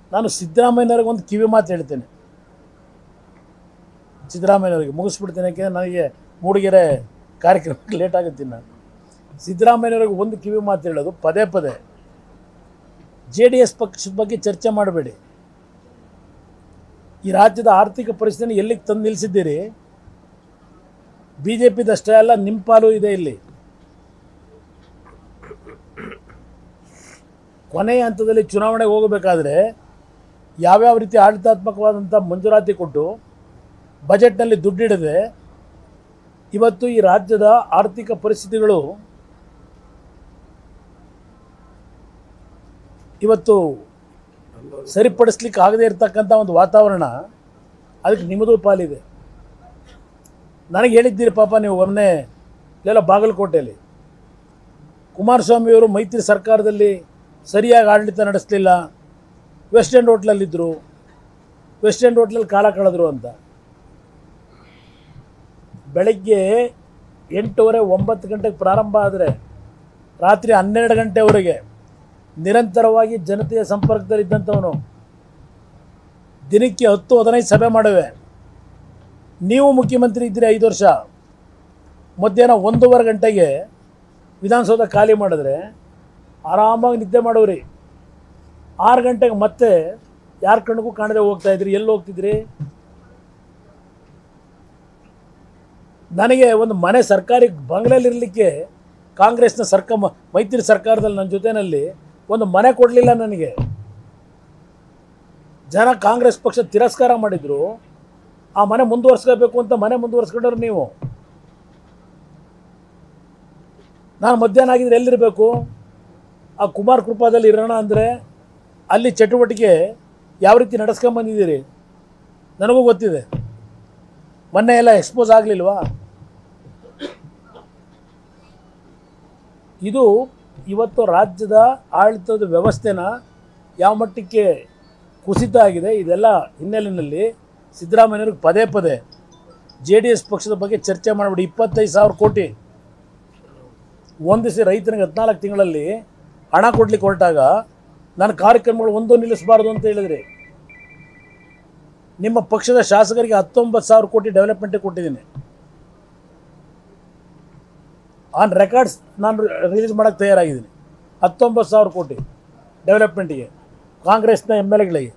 ನಾನು ಸಿದ್ದರಾಮಯ್ಯನವ್ರಿಗೆ ಒಂದು ಕಿವಿ ಮಾತು ಹೇಳ್ತೇನೆ ಸಿದ್ದರಾಮಯ್ಯನವರಿಗೆ ಮುಗಿಸ್ಬಿಡ್ತೇನೆ ಯಾಕೆಂದರೆ ನನಗೆ ಮೂಡಿಗೆರೆ ಕಾರ್ಯಕ್ರಮಕ್ಕೆ ಲೇಟ್ ಆಗುತ್ತೀನಿ ನಾನು ಸಿದ್ದರಾಮಯ್ಯನವ್ರಿಗೆ ಒಂದು ಕಿವಿ ಮಾತು ಹೇಳೋದು ಪದೇ ಪದೇ ಜೆ ಡಿ ಎಸ್ ಪಕ್ಷದ ಬಗ್ಗೆ ಚರ್ಚೆ ಮಾಡಬೇಡಿ ಈ ರಾಜ್ಯದ ಆರ್ಥಿಕ ಪರಿಸ್ಥಿತಿನ ಎಲ್ಲಿಗೆ ತಂದು ನಿಲ್ಲಿಸಿದ್ದೀರಿ ಬಿ ಜೆ ಪಿದಷ್ಟೇ ಅಲ್ಲ ನಿಮ್ಮ ಪಾಲು ಇದೆ ಇಲ್ಲಿ ಕೊನೆಯ ಹಂತದಲ್ಲಿ ಚುನಾವಣೆಗೆ ಹೋಗಬೇಕಾದ್ರೆ ಯಾವ್ಯಾವ ರೀತಿ ಆಡಳಿತಾತ್ಮಕವಾದಂಥ ಮಂಜೂರಾತಿ ಕೊಟ್ಟು ಬಜೆಟ್ನಲ್ಲಿ ದುಡ್ಡಿಡದೆ ಇವತ್ತು ಈ ರಾಜ್ಯದ ಆರ್ಥಿಕ ಪರಿಸ್ಥಿತಿಗಳು ಇವತ್ತು ಸರಿಪಡಿಸ್ಲಿಕ್ಕೆ ಆಗದೇ ಇರತಕ್ಕಂಥ ಒಂದು ವಾತಾವರಣ ಅದಕ್ಕೆ ನಿಮ್ಮದು ಪಾಲಿದೆ ನನಗೆ ಹೇಳಿದ್ದೀರಿ ಪಾಪ ನೀವು ಒಮ್ಮೆ ಇಲ್ಲೆಲ್ಲ ಬಾಗಲಕೋಟೆಯಲ್ಲಿ ಕುಮಾರಸ್ವಾಮಿಯವರು ಮೈತ್ರಿ ಸರ್ಕಾರದಲ್ಲಿ ಸರಿಯಾಗಿ ಆಡಳಿತ ನಡೆಸಲಿಲ್ಲ ವೆಸ್ಟ್ ಎಂಡ್ ಹೋಟ್ಲಲ್ಲಿದ್ದರು ವೆಸ್ಟ್ ಎಂಡ್ ಹೋಟ್ಲಲ್ಲಿ ಕಾಲ ಕಳೆದ್ರು ಅಂತ ಬೆಳಗ್ಗೆ ಎಂಟೂವರೆ ಒಂಬತ್ತು ಗಂಟೆಗೆ ಪ್ರಾರಂಭ ಆದರೆ ರಾತ್ರಿ ಹನ್ನೆರಡು ಗಂಟೆವರೆಗೆ ನಿರಂತರವಾಗಿ ಜನತೆಯ ಸಂಪರ್ಕದಲ್ಲಿದ್ದಂಥವನು ದಿನಕ್ಕೆ ಹತ್ತು ಹದಿನೈದು ಸಭೆ ಮಾಡುವೆ ನೀವು ಮುಖ್ಯಮಂತ್ರಿ ಇದ್ದೀರಿ ಐದು ವರ್ಷ ಮಧ್ಯಾಹ್ನ ಒಂದೂವರೆ ಗಂಟೆಗೆ ವಿಧಾನಸೌಧ ಖಾಲಿ ಮಾಡಿದ್ರೆ ಆರಾಮಾಗಿ ನಿದ್ದೆ ಮಾಡೋರಿ ಆರು ಗಂಟೆಗೆ ಮತ್ತೆ ಯಾರ ಕಣ್ಣಿಗೂ ಕಾಣದೆ ಹೋಗ್ತಾ ಇದ್ರಿ ಎಲ್ಲಿ ಹೋಗ್ತಿದ್ರಿ ನನಗೆ ಒಂದು ಮನೆ ಸರ್ಕಾರಿ ಬಂಗ್ಲೆಯಲ್ಲಿರಲಿಕ್ಕೆ ಕಾಂಗ್ರೆಸ್ನ ಸರ್ಕ ಮ- ಮೈತ್ರಿ ಸರ್ಕಾರದಲ್ಲಿ ನನ್ನ ಜೊತೆಯಲ್ಲಿ ಒಂದು ಮನೆ ಕೊಡಲಿಲ್ಲ ನನಗೆ ಜನ ಕಾಂಗ್ರೆಸ್ ಪಕ್ಷ ತಿರಸ್ಕಾರ ಮಾಡಿದ್ರು ಆ ಮನೆ ಮುಂದುವರ್ಸ್ಕೋಬೇಕು ಅಂತ ಮನೆ ಮುಂದುವರ್ಸ್ಕೊಂಡ್ರು ನೀವು ನಾನು ಮಧ್ಯಾಹ್ನ ಆಗಿದ್ರೆ ಎಲ್ಲಿರಬೇಕು ಆ ಕುಮಾರ್ ಕೃಪಾದಲ್ಲಿ ಇರೋಣ ಅಂದರೆ ಅಲ್ಲಿ ಚಟುವಟಿಕೆ ಯಾವ ರೀತಿ ನಡೆಸ್ಕೊಂಬಂದಿದ್ದೀರಿ ನನಗೂ ಗೊತ್ತಿದೆ ಮೊನ್ನೆ ಎಲ್ಲ ಎಕ್ಸ್ಪೋಸ್ ಆಗಲಿಲ್ವಾ ಇದು ಇವತ್ತು ರಾಜ್ಯದ ಆಡಳಿತದ ವ್ಯವಸ್ಥೆನ ಯಾವ ಮಟ್ಟಕ್ಕೆ ಕುಸಿತ ಆಗಿದೆ ಇದೆಲ್ಲ ಹಿನ್ನೆಲೆಯಲ್ಲಿ ಸಿದ್ದರಾಮಯ್ಯವ್ರಿಗೆ ಪದೇ ಪದೇ ಜೆ ಡಿ ಎಸ್ ಪಕ್ಷದ ಬಗ್ಗೆ ಚರ್ಚೆ ಮಾಡಿಬಿಡಿ ಇಪ್ಪತ್ತೈದು ಸಾವಿರ ಕೋಟಿ ಒಂದಿಸಿ ರೈತನಿಗೆ ಹದಿನಾಲ್ಕು ತಿಂಗಳಲ್ಲಿ ಹಣ ಕೊಡ್ಲಿಕ್ಕೆ ಹೊರಟಾಗ ನನ್ನ ಕಾರ್ಯಕ್ರಮಗಳು ಒಂದೂ ನಿಲ್ಲಿಸಬಾರ್ದು ಅಂತ ಹೇಳಿದ್ರಿ ನಿಮ್ಮ ಪಕ್ಷದ ಶಾಸಕರಿಗೆ ಹತ್ತೊಂಬತ್ತು ಸಾವಿರ ಕೋಟಿ ಡೆವಲಪ್ಮೆಂಟಿಗೆ ಕೊಟ್ಟಿದ್ದೀನಿ ಆನ್ ರೆಕಾರ್ಡ್ಸ್ ನಾನು ರಿಲೀಸ್ ಮಾಡೋಕ್ಕೆ ತಯಾರಾಗಿದ್ದೀನಿ ಹತ್ತೊಂಬತ್ತು ಸಾವಿರ ಕೋಟಿ ಡೆವಲಪ್ಮೆಂಟಿಗೆ ಕಾಂಗ್ರೆಸ್ನ ಎಮ್ ಎಲ್ ಎಗಳಿಗೆ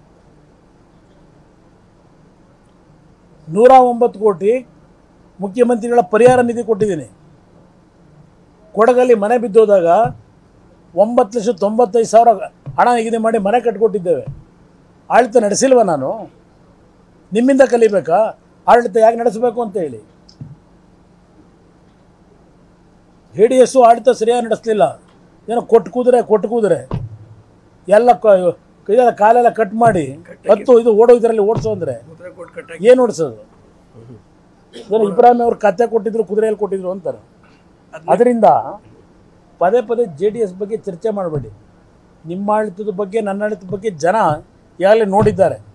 ನೂರ ಒಂಬತ್ತು ಕೋಟಿ ಮುಖ್ಯಮಂತ್ರಿಗಳ ಪರಿಹಾರ ನಿಧಿ ಕೊಟ್ಟಿದ್ದೀನಿ ಕೊಡಗಲ್ಲಿ ಮನೆ ಬಿದ್ದೋದಾಗ ಒಂಬತ್ತು ಲಕ್ಷ ತೊಂಬತ್ತೈದು ಸಾವಿರ ಹಣ ನಿಗದಿ ಮಾಡಿ ಮನೆ ಕಟ್ಕೊಟ್ಟಿದ್ದೇವೆ ಆಡಳಿತ ನಡೆಸಿಲ್ವ ನಾನು ನಿಮ್ಮಿಂದ ಕಲಿಬೇಕಾ ಆಡಳಿತ ಯಾಕೆ ನಡೆಸಬೇಕು ಅಂತ ಹೇಳಿ ಜೆ ಡಿ ಎಸ್ಸು ಆಡಳಿತ ಸರಿಯಾಗಿ ನಡೆಸಲಿಲ್ಲ ಏನೋ ಕೊಟ್ಟು ಕೂದ್ರೆ ಕೊಟ್ಟು ಕೂದ್ರೆ ಎಲ್ಲ ಕ- ಇದೆಲ್ಲ ಕಾಲೆಲ್ಲ ಕಟ್ ಮಾಡಿ ಹತ್ತು ಇದು ಓಡೋ ಇದರಲ್ಲಿ ಓಡಿಸೋ ಅಂದರೆ ಮುದ್ರೆ ಕೊಟ್ಟು ಕಟ್ಟಾಕಿ ಏನು ಓಡಿಸೋದು ಏನೋ ಇಬ್ರಾಹಿಂ ಅವ್ರು ಕತೆ ಕೊಟ್ಟಿದ್ರು ಕುದುರೆಯಲ್ಲಿ ಕೊಟ್ಟಿದ್ರು ಅಂತಾರೆ ಅದರಿಂದ ಪದೇ ಪದೇ ಜೆ ಡಿ ಎಸ್ ಬಗ್ಗೆ ಚರ್ಚೆ ಮಾಡಬೇಡಿ ನಿಮ್ಮ ಆಡಳಿತದ ಬಗ್ಗೆ ನನ್ನ ಆಡಳಿತದ ಬಗ್ಗೆ ಜನ ಈಗಾಗಲೇ ನೋಡಿದ್ದಾರೆ